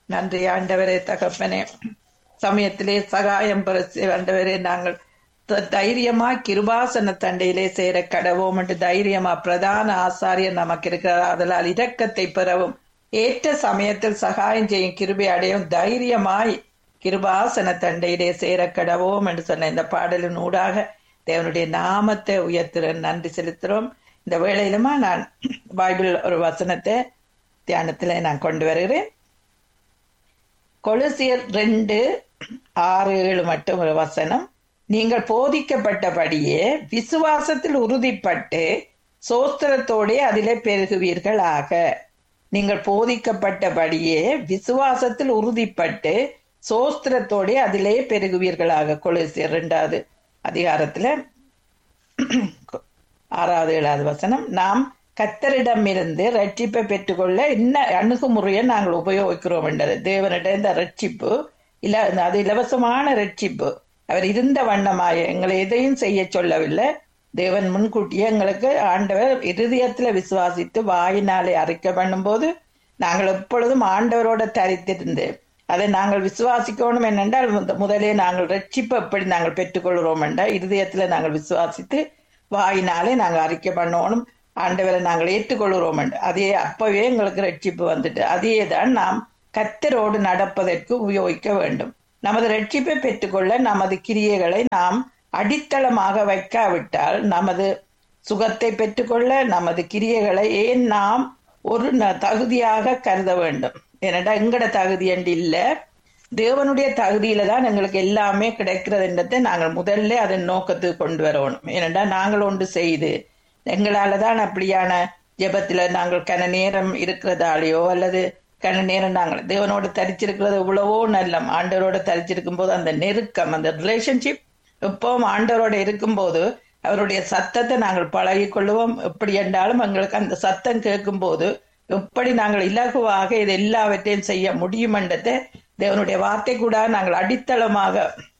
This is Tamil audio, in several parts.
நன்றி ஆண்டவரே தகப்பனே சமயத்திலே சகாயம் பெற ஆண்டவரே நாங்கள் த- தைரியமா கிருபாசன தண்டையிலே சேர கடவோம் என்று தைரியமா பிரதான ஆசாரியர் நமக்கு இருக்கிறார் அதனால் இரக்கத்தை பெறவும் ஏற்ற சமயத்தில் சகாயம் செய்யும் கிருபை அடையும் தைரியமாய் கிருபாசன தண்டையிலே சேர கடவோம் என்று சொன்ன இந்த பாடலின் ஊடாக தேவனுடைய நாமத்தை உயர்த்துற நன்றி செலுத்துறோம் இந்த வேளையிலுமா நான் பைபிள் ஒரு வசனத்தை தியானத்துல நான் கொண்டு வருகிறேன் கொலுசியர் ரெண்டு ஆறு ஏழு மட்டும் ஒரு வசனம் நீங்கள் போதிக்கப்பட்டபடியே விசுவாசத்தில் உறுதிப்பட்டு சோஸ்திரத்தோடே அதிலே பெருகுவீர்களாக நீங்கள் போதிக்கப்பட்டபடியே விசுவாசத்தில் உறுதிப்பட்டு சோஸ்திரத்தோடே அதிலே பெருகுவீர்களாக கொலுசியர் ரெண்டாவது அதிகாரத்துல ஆறாவது ஏழாவது வசனம் நாம் கத்தரிடமிருந்து ரட்சிப்பை பெற்றுக்கொள்ள என்ன அணுகுமுறையை நாங்கள் உபயோகிக்கிறோம் என்றது தேவனிடம் இந்த ரட்சிப்பு இல்ல அது இலவசமான ரட்சிப்பு அவர் இருந்த வண்ணமாய எங்களை எதையும் செய்ய சொல்லவில்லை தேவன் முன்கூட்டியே எங்களுக்கு ஆண்டவர் இருதயத்துல விசுவாசித்து வாயினாலே அறிக்கை பண்ணும்போது நாங்கள் எப்பொழுதும் ஆண்டவரோட தரித்திருந்து அதை நாங்கள் விசுவாசிக்கணும் என்னென்றால் முத- முதலே நாங்கள் ரட்சிப்பு எப்படி நாங்கள் பெற்றுக்கொள்கிறோம் என்றால் இருதயத்துல நாங்கள் விசுவாசித்து வாயினாலே நாங்கள் அறிக்கை பண்ணணும் ஆண்டவரை நாங்கள் ஏற்றுக்கொள்கிறோம் என்று அதே அப்பவே எங்களுக்கு ரட்சிப்பு வந்துட்டு அதே தான் நாம் கத்தரோடு நடப்பதற்கு உபயோகிக்க வேண்டும் நமது ரட்சிப்பை பெற்றுக்கொள்ள நமது கிரியைகளை நாம் அடித்தளமாக வைக்காவிட்டால் நமது சுகத்தை பெற்றுக்கொள்ள நமது கிரியைகளை ஏன் நாம் ஒரு ந- தகுதியாக கருத வேண்டும் ஏனென்றா எங்கட தகுதி என்று இல்ல தேவனுடைய தகுதியில தான் எங்களுக்கு எல்லாமே கிடைக்கிறதுன்றதை நாங்கள் முதல்ல அதன் நோக்கத்துக்கு கொண்டு வரணும் ஏனென்றா நாங்கள் ஒன்று செய்து எங்களால தான் அப்படியான ஜெபத்துல நாங்கள் கன நேரம் இருக்கிறதாலேயோ அல்லது கன நேரம் நாங்கள் தேவனோட தரிச்சிருக்கிறது எவ்வளவோ நல்லம் ஆண்டவரோட தரிச்சிருக்கும் போது அந்த நெருக்கம் அந்த ரிலேஷன்ஷிப் எப்பவும் ஆண்டவரோட இருக்கும்போது அவருடைய சத்தத்தை நாங்கள் பழகிக் கொள்ளுவோம் எப்படி என்றாலும் எங்களுக்கு அந்த சத்தம் கேட்கும்போது எப்படி நாங்கள் இலகுவாக இது எல்லாவற்றையும் செய்ய முடியும் என்றதை தேவனுடைய வார்த்தை கூட நாங்கள் அடித்தளமாக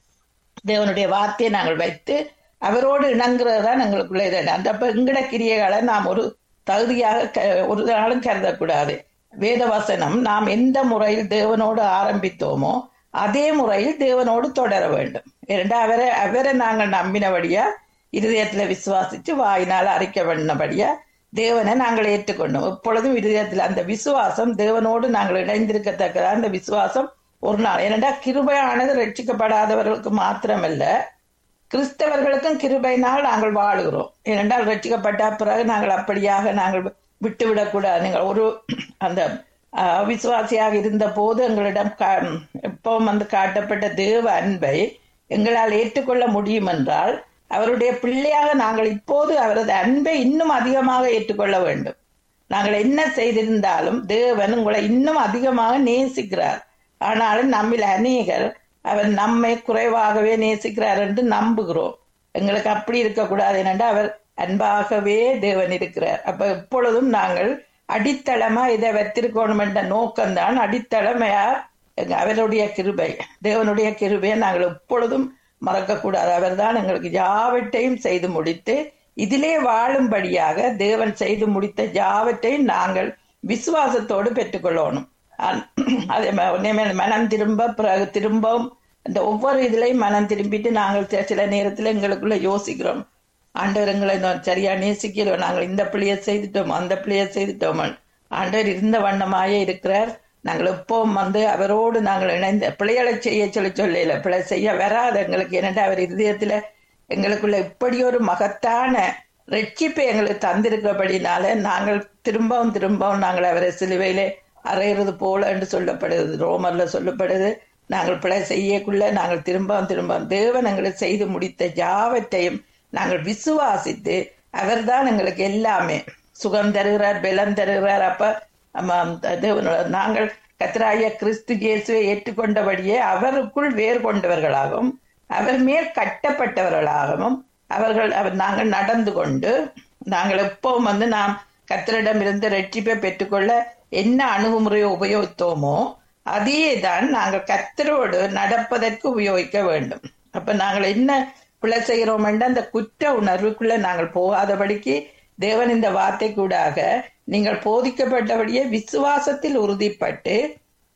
தேவனுடைய வார்த்தையை நாங்கள் வைத்து அவரோடு இணங்குறது தான் எங்களுக்குள்ள இது அந்த அப்ப எங்கட கிரியைகளை நாம் ஒரு தகுதியாக க- ஒரு நாளும் கருதக்கூடாது வேதவசனம் நாம் எந்த முறையில் தேவனோடு ஆரம்பித்தோமோ அதே முறையில் தேவனோடு தொடர வேண்டும் ஏனென்றா அவரை அவரை நாங்கள் நம்பினபடியா இருதயத்துல விசுவாசிச்சு வாயினால் அறிக்கை பண்ணபடியா தேவனை நாங்கள் ஏற்றுக்கொண்டோம் எப்பொழுதும் இருதயத்தில் அந்த விசுவாசம் தேவனோடு நாங்கள் இணைந்திருக்கத்தக்கதா அந்த விசுவாசம் ஒரு நாள் ஏனென்றா கிருபையானது ரட்சிக்கப்படாதவர்களுக்கு மாத்திரமல்ல கிறிஸ்தவர்களுக்கும் கிருபையினால் நாங்கள் வாழுகிறோம் ஏனென்றால் ரட்சிக்கப்பட்ட பிறகு நாங்கள் அப்படியாக நாங்கள் விட்டுவிடக்கூடாது நீங்கள் ஒரு அந்த அஹ், அவிசுவாசியாக இருந்த போது எங்களிடம் கா- எப்பவும் வந்து காட்டப்பட்ட தேவ அன்பை எங்களால் ஏற்றுக்கொள்ள முடியும் என்றால் அவருடைய பிள்ளையாக நாங்கள் இப்போது அவரது அன்பை இன்னும் அதிகமாக ஏற்றுக்கொள்ள வேண்டும் நாங்கள் என்ன செய்திருந்தாலும் தேவன் உங்களை இன்னும் அதிகமாக நேசிக்கிறார் ஆனாலும் நம்மில் அநேகர் அவர் நம்மை குறைவாகவே நேசிக்கிறார் என்று நம்புகிறோம் எங்களுக்கு அப்படி இருக்கக்கூடாது என்னென்றால் அவர் அன்பாகவே தேவன் இருக்கிறார் அப்ப எப்பொழுதும் நாங்கள் அடித்தளமா இதை வைத்திருக்கணும் என்ற நோக்கம்தான் அடித்தளமையா எங்க- அவருடைய கிருபை தேவனுடைய கிருபையை நாங்கள் எப்பொழுதும் மறக்கக்கூடாது அவர்தான் எங்களுக்கு யாவற்றையும் செய்து முடித்து இதிலே வாழும்படியாக தேவன் செய்து முடித்த யாவற்றையும் நாங்கள் விசுவாசத்தோடு பெற்றுக்கொள்ளணும் அன்- அதே ம- உடனே மனம் திரும்ப பிறகு திரும்பவும் இந்த ஒவ்வொரு இதுலையும் மனம் திரும்பிட்டு நாங்கள் சில- சில நேரத்துல எங்களுக்குள்ள யோசிக்கிறோம் ஆண்டவர் எங்களை இன்னும் சரியா நேசிக்கிறோம் நாங்கள் இந்த பிள்ளைய செய்துட்டோம் அந்த பிள்ளைய செய்துட்டோம் ஆண்டவர் இருந்த வண்ணமாயே இருக்கிறார் நாங்கள் எப்பவும் வந்து அவரோடு நாங்கள் இணைந்த பிள்ளைகளை செய்ய சொல்லி சொல்லல பிழை செய்ய வராது எங்களுக்கு என்னடா அவர் இருதயத்துல எங்களுக்குள்ள இப்படி ஒரு மகத்தான ரட்சிப்பை எங்களுக்கு தந்திருக்கிறபடினால நாங்கள் திரும்பவும் திரும்பவும் நாங்கள் அவரை சிலுவையிலே அறையிறது போல என்று சொல்லப்படுது ரோமர்ல சொல்லப்படுது நாங்கள் பிழை செய்யக்குள்ள நாங்கள் திரும்பவும் திரும்பவும் தேவன் எங்களுக்கு செய்து முடித்த யாவற்றையும் நாங்கள் விசுவாசித்து அவர்தான் எங்களுக்கு எல்லாமே சுகம் தருகிறார் பலம் தருகிறார் அப்ப ஆமாம், தேவனோட- நாங்கள் கத்ராய கிறிஸ்து இயேசுவை ஏற்றுக்கொண்டபடியே அவருக்குள் வேர் கொண்டவர்களாகவும் அவர் மேல் கட்டப்பட்டவர்களாகவும் அவர்கள் அவர் நாங்கள் நடந்து கொண்டு நாங்கள் எப்பவும் வந்து நாம் கத்தரிடம் இருந்து ரட்சிப்பை பெற்றுக்கொள்ள என்ன அணுகுமுறையை உபயோகித்தோமோ அதே தான் நாங்கள் கத்தரோடு நடப்பதற்கு உபயோகிக்க வேண்டும் அப்ப நாங்கள் என்ன பிழை செய்கிறோம் என்ற அந்த குற்ற உணர்வுக்குள்ள நாங்கள் போகாதபடிக்கு தேவன் இந்த வார்த்தை கூடாக நீங்கள் போதிக்கப்பட்டபடியே விசுவாசத்தில் உறுதிப்பட்டு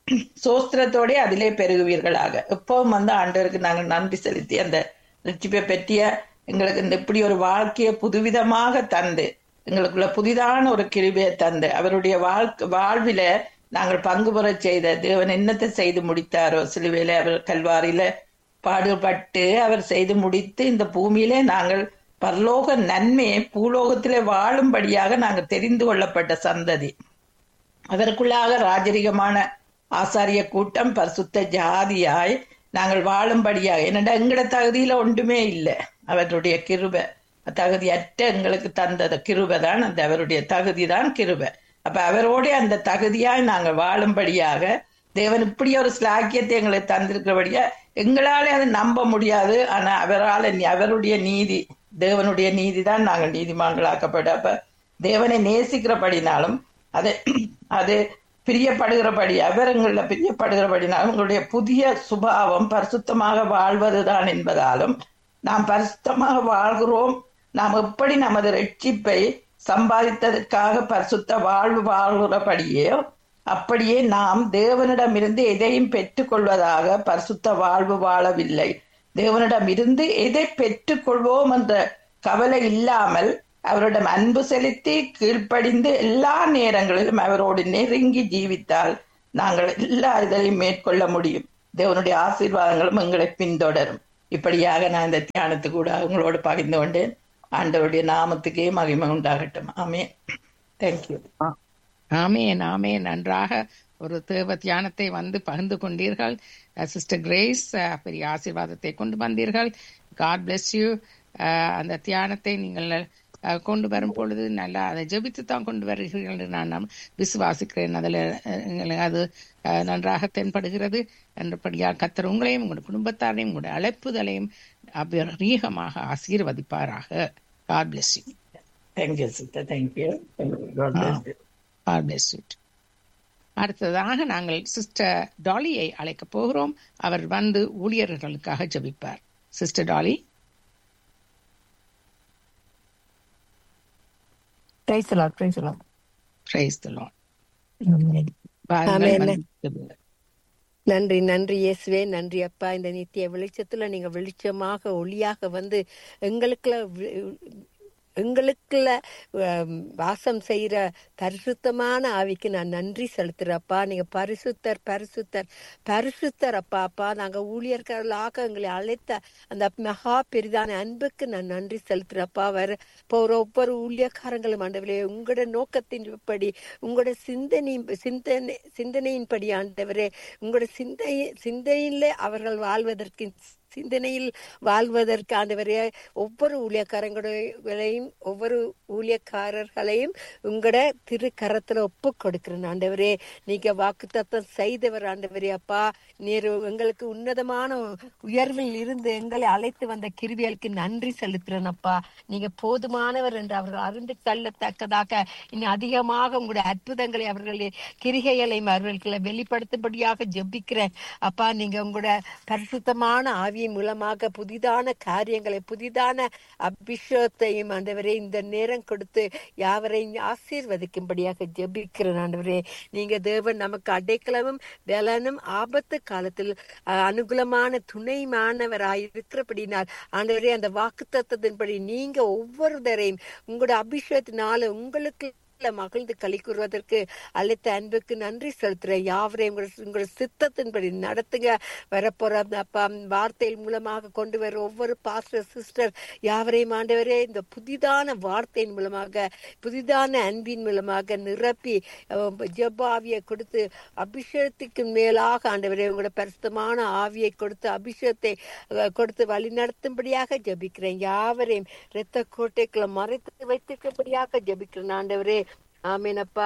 சோஸ்திரத்தோட அதிலே பெருகுவீர்களாக எப்பவும் வந்து ஆண்டவருக்கு நாங்கள் நன்றி செலுத்தி அந்த ரட்சிப்பை பற்றிய எங்களுக்கு இந்த இப்படி ஒரு வாழ்க்கையை புதுவிதமாக தந்து எங்களுக்குள்ள புதிதான ஒரு கிருபையை தந்து அவருடைய வாழ்க்கை வாழ்வில நாங்கள் பங்கு பெற செய்த தேவன் என்னத்தை செய்து முடித்தாரோ சிலுவையில அவர் கல்வாரியில பாடுபட்டு அவர் செய்து முடித்து இந்த பூமியிலே நாங்கள் பரலோக நன்மையை பூலோகத்திலே வாழும்படியாக நாங்கள் தெரிந்து கொள்ளப்பட்ட சந்ததி அதற்குள்ளாக ராஜரிகமான ஆசாரிய கூட்டம் பரிசுத்த ஜாதியாய் நாங்கள் வாழும்படியாக என்னடா எங்கட தகுதியில ஒன்றுமே இல்லை அவருடைய கிருபை தகுதியற்ற எங்களுக்கு தந்தது கிருபை தான் அந்த அவருடைய தகுதி தான் கிருபை அப்ப அவரோட அந்த தகுதியாய் நாங்கள் வாழும்படியாக தேவன் இப்படி ஒரு ஸ்லாக்கியத்தை எங்களுக்கு தந்திருக்கிறபடியா எங்களாலே அதை நம்ப முடியாது ஆனா அவரால் அவருடைய நீதி தேவனுடைய நீதி தான் நாங்கள் நீதிமான்களாக்கப்பட அப்ப தேவனை நேசிக்கிறபடினாலும் அது அது பிரியப்படுகிறபடி அவர் எங்கள பிரியப்படுகிறபடினாலும் உங்களுடைய புதிய சுபாவம் பரிசுத்தமாக வாழ்வதுதான் என்பதாலும் நாம் பரிசுத்தமாக வாழ்கிறோம் நாம் எப்படி நமது ரட்சிப்பை சம்பாதித்ததற்காக பரிசுத்த வாழ்வு வாழ்கிறபடியே அப்படியே நாம் தேவனிடமிருந்து எதையும் பெற்றுக்கொள்வதாக பரிசுத்த வாழ்வு வாழவில்லை தேவனிடமிருந்து எதை பெற்றுக்கொள்வோம் என்ற கவலை இல்லாமல் அவரிடம் அன்பு செலுத்தி கீழ்ப்படிந்து எல்லா நேரங்களிலும் அவரோடு நெருங்கி ஜீவித்தால் நாங்கள் எல்லா இதையும் மேற்கொள்ள முடியும் தேவனுடைய ஆசீர்வாதங்களும் எங்களை பின்தொடரும் இப்படியாக நான் இந்த தியானத்து கூட உங்களோடு பகிர்ந்து கொண்டேன் ஆண்டவருடைய நாமத்துக்கே மகிமை உண்டாகட்டும் ஆமே தேங்க்யூ ஆமேன் ஆமேன் நன்றாக ஒரு தேவ தியானத்தை வந்து பகிர்ந்து கொண்டீர்கள் சிஸ்டர் கிரேஸ் பெரிய ஆசீர்வாதத்தை கொண்டு வந்தீர்கள் காட் பிளஸ் யூ அந்த தியானத்தை நீங்கள் கொண்டு வரும் பொழுது நல்லா அதை ஜெபித்து தான் கொண்டு வருகிறீர்கள் என்று நான் விசுவாசிக்கிறேன் அதில் அது நன்றாக தென்படுகிறது என்றபடியால் கத்தர் உங்களையும் உங்களுடைய குடும்பத்தாரையும் உங்களுடைய அழைப்புதலையும் அபரீகமாக ஆசீர்வதிப்பாராக God bless you thank you sister thank you God bless you அடுத்ததாக நாங்கள் சிஸ்டர் டாலியை அழைக்க போகிறோம் அவர் வந்து ஊழியர்களுக்காக ஜபிப்பார் sister Dolly praise Lord praise Lord praise the Lord நன்றி நன்றி இயேசுவே நன்றி அப்பா இந்த நித்திய வெளிச்சத்துல நீங்க வெளிச்சமாக ஒளியாக வந்து எங்களுக்குள்ள எங்களுக்குள்ள வாசம் செய்யற பரிசுத்தமான ஆவிக்கு நான் நன்றி செலுத்துறப்பா நீங்க பரிசுத்தர் பரிசுத்தர் பரிசுத்தர் அப்பா அப்பா நாங்க ஊழியர்களாக எங்களை அழைத்த அந்த மகா பெரிதான அன்புக்கு நான் நன்றி செலுத்துறப்பா வர போற ஒவ்வொரு ஊழியக்காரங்களும் ஆண்டவரே உங்களோட நோக்கத்தின்படி உங்களோட சிந்தனை சிந்தனை சிந்தனையின்படி ஆண்டவரே உங்களோட சிந்தை சிந்தையில அவர்கள் வாழ்வதற்கு சிந்தனையில் வாழ்வதற்கு ஆண்டவரே ஒவ்வொரு ஊழியக்காரங்களையும் ஒவ்வொரு ஊழியக்காரர்களையும் உங்களோட திரு கரத்துல ஒப்பு கொடுக்கிறேன் ஆண்டவரே நீங்க வாக்கு தத்தம் செய்தவர் ஆண்டவரே அப்பா நீர் எங்களுக்கு உன்னதமான உயர்வில் இருந்து எங்களை அழைத்து வந்த கிருவியலுக்கு நன்றி செலுத்துறேன் அப்பா நீங்க போதுமானவர் என்று அவர்கள் அறிந்து கொள்ளத்தக்கதாக இன்னும் அதிகமாக உங்களுடைய அற்புதங்களை அவர்களுடைய கிரிகைகளையும் அவர்களுக்கு வெளிப்படுத்தும்படியாக ஜெபிக்கிறேன் அப்பா நீங்க உங்களோட பரிசுத்தமான ஆவி ஆவியின் மூலமாக புதிதான காரியங்களை புதிதான அபிஷேகத்தையும் ஆண்டவரே இந்த நேரம் கொடுத்து யாவரையும் ஆசீர்வதிக்கும்படியாக ஜெபிக்கிறேன் ஆண்டவரே நீங்க தேவன் நமக்கு அடைக்கலமும் பலனும் ஆபத்து காலத்தில் அனுகூலமான துணைமானவராய் இருக்கிறபடினால் ஆண்டவரே அந்த வாக்கு தத்துவத்தின்படி நீங்க ஒவ்வொருத்தரையும் உங்களோட அபிஷேகத்தினால உங்களுக்கு மகிழ்ந்து களி கூறுவதற்கு அழைத்த அன்புக்கு நன்றி செலுத்துறேன் யாவரையும் உங்களோட சித்தத்தின்படி நடத்துங்க வரப்போற அப்பா வார்த்தையின் மூலமாக கொண்டு வர ஒவ்வொரு பாஸ்டர் சிஸ்டர் யாவரையும் ஆண்டவரே இந்த புதிதான வார்த்தையின் மூலமாக புதிதான அன்பின் மூலமாக நிரப்பி ஜெப ஆவியை கொடுத்து அபிஷேகத்துக்கு மேலாக ஆண்டவரே உங்களோட பரிசுத்தமான ஆவியை கொடுத்து அபிஷேகத்தை கொடுத்து வழி நடத்தும்படியாக ஜபிக்கிறேன் யாவரையும் இரத்த கோட்டைக்குள்ள மறைத்து வைத்திருக்கபடியாக ஜபிக்கிறேன் ஆண்டவரே ஆமீனப்பா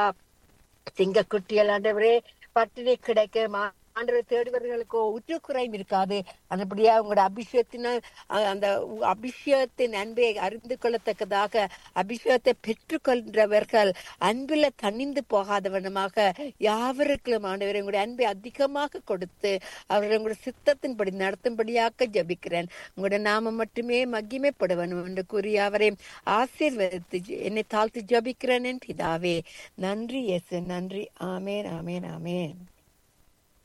சிங்க குட்டிகள் ஆண்டவரே பட்டினி கிடைக்க ஆண்டவர் தேடுவர்களுக்கு உற்றுக்குறையும் இருக்காது அதுபடியா உங்களோட அபிஷேகத்தினால் அந்த அபிஷேகத்தின் அன்பை அறிந்து கொள்ளத்தக்கதாக அபிஷேகத்தை பெற்றுக்கொள்றவர்கள் அன்பில் தணிந்து போகாதவனமாக யாவருக்கும் ஆண்டவர் உங்களுடைய அன்பை அதிகமாக கொடுத்து அவர்கள் உங்களுடைய சித்தத்தின்படி நடத்தும்படியாக ஜபிக்கிறேன் உங்களோட நாம மட்டுமே மகிமைப்பட வேண்டும் என்று கூறி அவரை ஆசீர்வதித்து என்னை தாழ்த்து ஜபிக்கிறேன் என் பிதாவே நன்றி எஸ் நன்றி ஆமேன் ஆமேன் ஆமேன்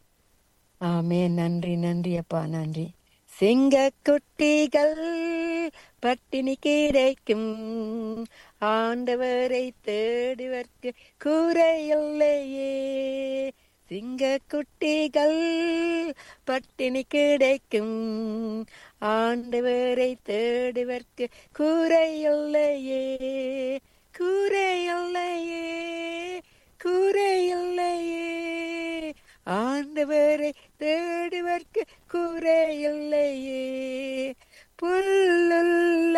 ஆமே நன்றி நன்றி அப்பா நன்றி சிங்க குட்டிகள் பட்டினி கிடைக்கும் ஆண்டவரை தேடுவதற்கு குறையில்லையே சிங்க குட்டிகள் பட்டினி கிடைக்கும் ஆண்டவரை தேடுவதற்கு குறையில்லையே குறையில்லையே குறையில்லையே ஆண்டவரை தேடுவதற்கு குறையில்லையே புல்லுள்ள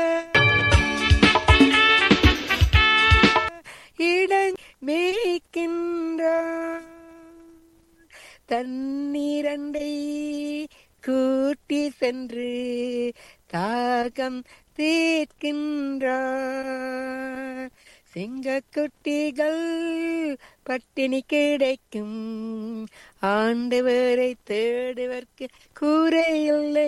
இடம் மேய்க்கின்றான் தண்ணீரண்டை கூட்டி சென்று தாகம் தீர்க்கின்றார் சிங்கக்குட்டிகள் பட்டினி கிடைக்கும் ஆண்டவரை தேடுவதற்கு கூரையில்லை